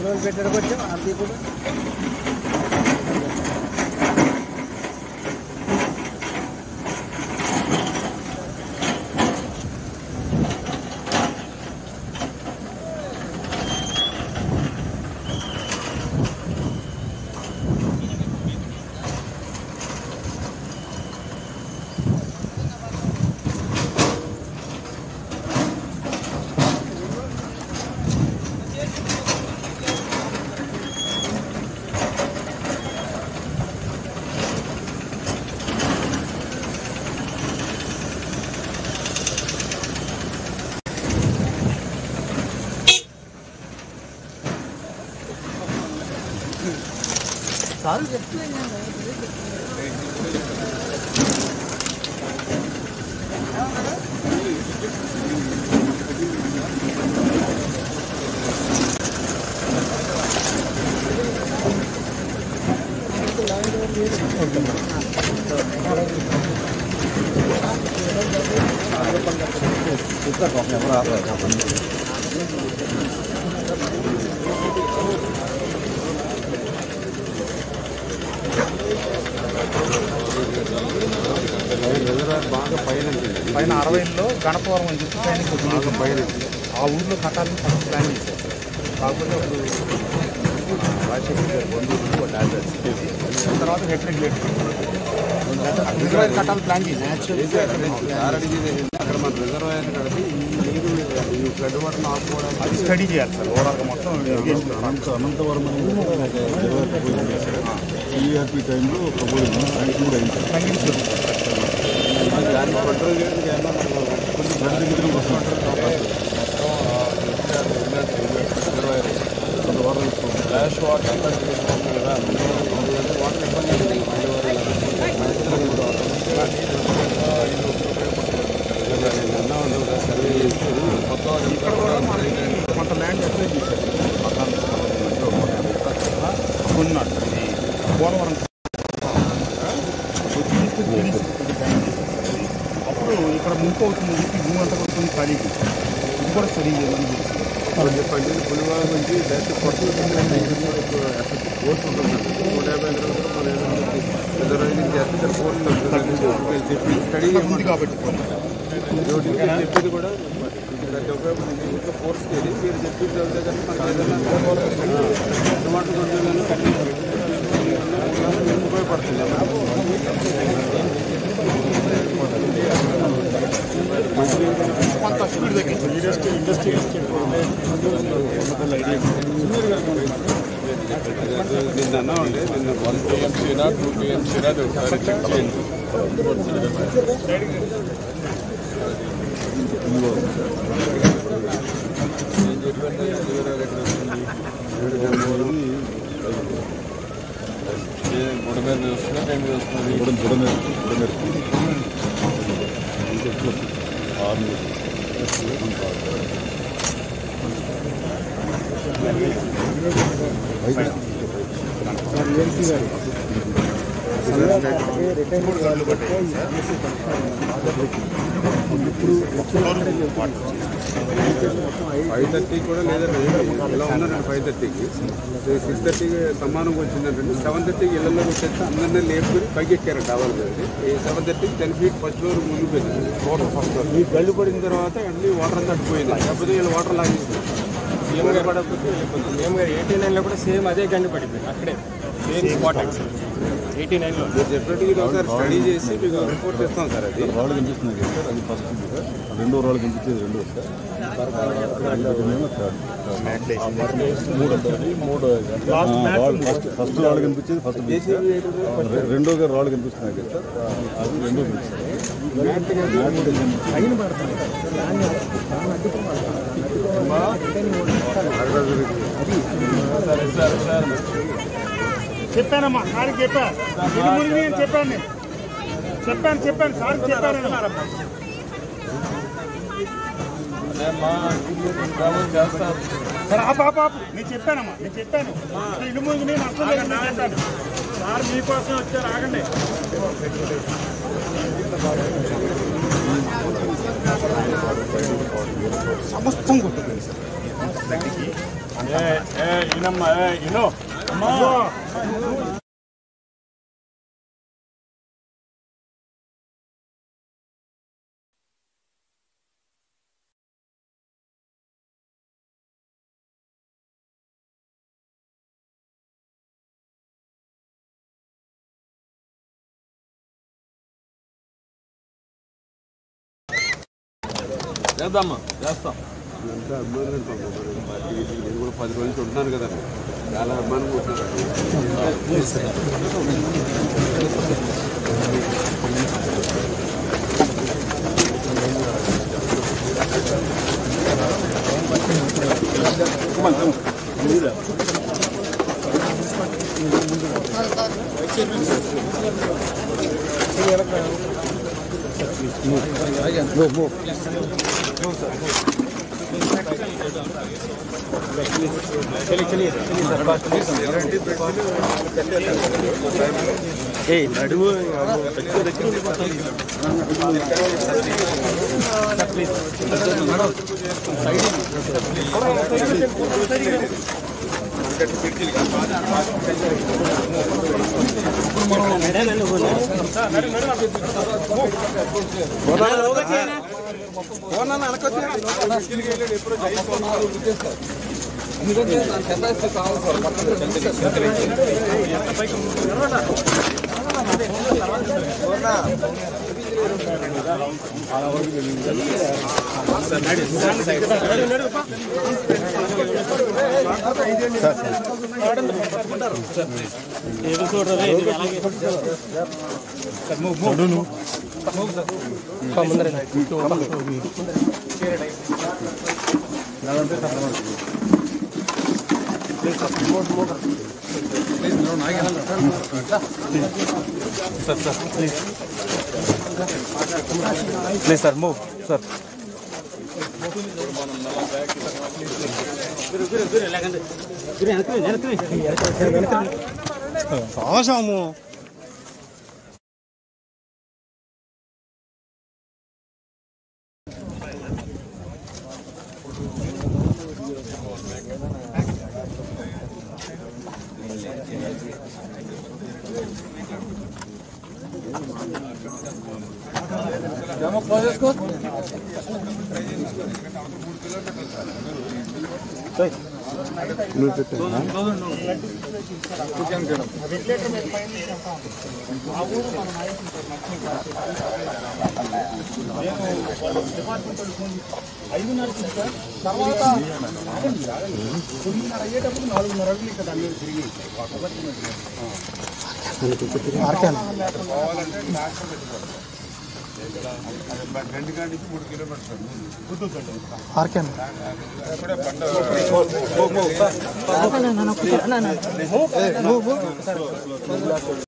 ఎన్ని రోజులు పెట్టడానికి వచ్చాం అంత ఇప్పుడు సార్ చెప్తున్నాను బాగా పైన ఉంటుంది. పైన అరవైలో గణపవరం అని చెప్పి పైన బాగా పైన ఆ ఊర్లో కట్టాలని ఫస్ట్ ప్లాన్ చేశారు కాకపోతే అప్పుడు రాజశేఖర్ గారి బంధువులు వాళ్ళ address ఇచ్చేది. తర్వాత హెడ్ రెగ్యులేటర్ రిజర్వాయర్ కట్టాలని ప్లాన్ చేశారు సార్ అడిగేది ఏంటంటే అక్కడ మన రిజర్వాయర్ కడితే ఈ నీరు ఈ ఫ్లడ్ వాటర్ ఆపుకోవడానికి అది స్టడీ చేయాలి సార్ ఓవరాల్గా మొత్తం irrigation అనంత అనంతవరం అనేది ఒక ఇరవై ప్రపోజల్ చేశారు ఈఆర్పీ టైంలో ప్రపోజల్ శాంక్షన్ కూడా అయింది తగ్గించారు. దాన్ని కంట్రోల్ చేయడానికి ఏమన్నా మనకు కొంచెం దాని దగ్గర వస్తుంది రిజర్వాయర్ కొంత వారం ఫ్లాష్ వాటర్ అంతా తీసుకుంటుంది కదా అందువల్ల వాటర్ ఇబ్బంది ఉంది మళ్ళీ సర్వే చేసి కొత్త ఇక్కడ కూడా మనకి కొంత ల్యాండ్ అప్లై చేశారు మకాన్ కొన్నాడు ఇది పోలవరం అప్పుడు ఇక్కడ ముంపు అవుతుంది చెప్పి భూమి అంతా కూడా కొన్ని ఖాళీ చేశారు. ఇది కూడా స్టడీ చేయాలని చెప్పి వాళ్ళు చెప్పండి పులివాల నుంచి డైరెక్ట్ కొత్త కోర్టు ఉంటుంది నూట యాభై ఎకరాలు మన రిజర్వేషన్ చేస్తే ఇక్కడ కోర్టు ఉంటుంది చెప్పి స్టడీ ఉంది కాబట్టి చెప్పింది కూడా ప్రతి ఉపయోగపడింది ఇంట్లో ఫోర్స్ చేయాలి మీరు చెప్పింది చదివితే కనుక మనకి ఏదైనా టమాటో కొట్టులను ఉపయోగపడుతుంది కొంత స్పీడ్ తగ్గించారు ఇండస్ట్రీ ఇండస్ట్రీ నిన్న అన్నా ఉండే నిన్న వన్ టీఎంసీనా టూ టీఎంసీనా అది ఒకసారి చెక్ చేయండి ఏం చెప్పండి ఇరవై ఎకరాలు ఎక్కడ వస్తుంది? ఏ గుడ మీద వస్తున్నా టైం వస్తుంది బుడం బుడమేరు బుడమేరు ఆరు ఫైవ్ థర్టీ కూడా లేదండి ఇలా ఉన్నారండి ఫైవ్ థర్టీకి సిక్స్ థర్టీకి సమానంగా వచ్చిందంటే సెవెన్ థర్టీకి ఇళ్ళలోకి వచ్చేస్తే అందరినీ లేపుకొని పైకి ఎక్కారు టవర్ ఈ సెవెన్ థర్టీకి టెన్ ఫీట్ ఫస్ట్ ఫ్లోర్ మునిగిపోయింది వాటర్ ఫస్ట్ ఫ్లోర్ ఈ గళ్ళు పడిన తర్వాత అన్ని వాటర్ అంతా అడ్డుపోయింది లేకపోతే వీళ్ళు వాటర్ లాగేస్తుంది సీఎం గారు పడకపోతే వెళ్ళిపోతుంది సీఎం గారు ఎయిటీ నైన్లో కూడా సేమ్ అదే గండి పడిపోయింది అక్కడే సేమ్ స్పాట్ ఎయిటీ నైన్లో మీరు చెప్పినట్టు ఇది ఒకసారి స్టడీ చేసి మీకు రిపోర్ట్ ఇస్తాం సార్ అది రాళ్ళు కనిపిస్తున్నాయి కదా సార్ అది ఫస్ట్ ఉంది సార్ రెండో రాళ్ళు కనిపించేది రెండో సార్ మూడు మూడు ఫస్ట్ ఫస్ట్ రాళ్ళు కనిపించేది ఫస్ట్ బీచ్ సార్ రె- రెండోగా రాళ్ళు కనిపిస్తున్నాయి కదా సార్ అది రెండో బీచ్ సార్ చెప్పానమ్మా సార్కి చెప్పా ఇది మునిగి అని చెప్పాను నేను చెప్పాను చెప్పాను సార్కి చెప్పాను సరే ఆపు ఆపు ఆపు నేను చెప్పానమ్మా నేను చెప్పాను ఇల్లు మునిగి నేను అర్థం లేదు నేను చెప్పాను సార్ మీకోసం వచ్చారు ఆగండి సమస్తం కొట్టుకుంది సార్ దగ్గరికి చేద్దామా చేస్తాం ఎంత అభిమానం అంటే పాపం మరి నేను కూడా పది రోజులు ఉంటున్నాను కదా చాలా అభిమానం ఉంటున్నారు ఎందుకంటే దాని కెపాసిటీ కావాలి సార్ పక్కన ప్లీజ్ సార్ మూవ్ సార్ అవసరము రెండు గంటల నుంచి మూడు కిలోమీటర్లు ఆర్కే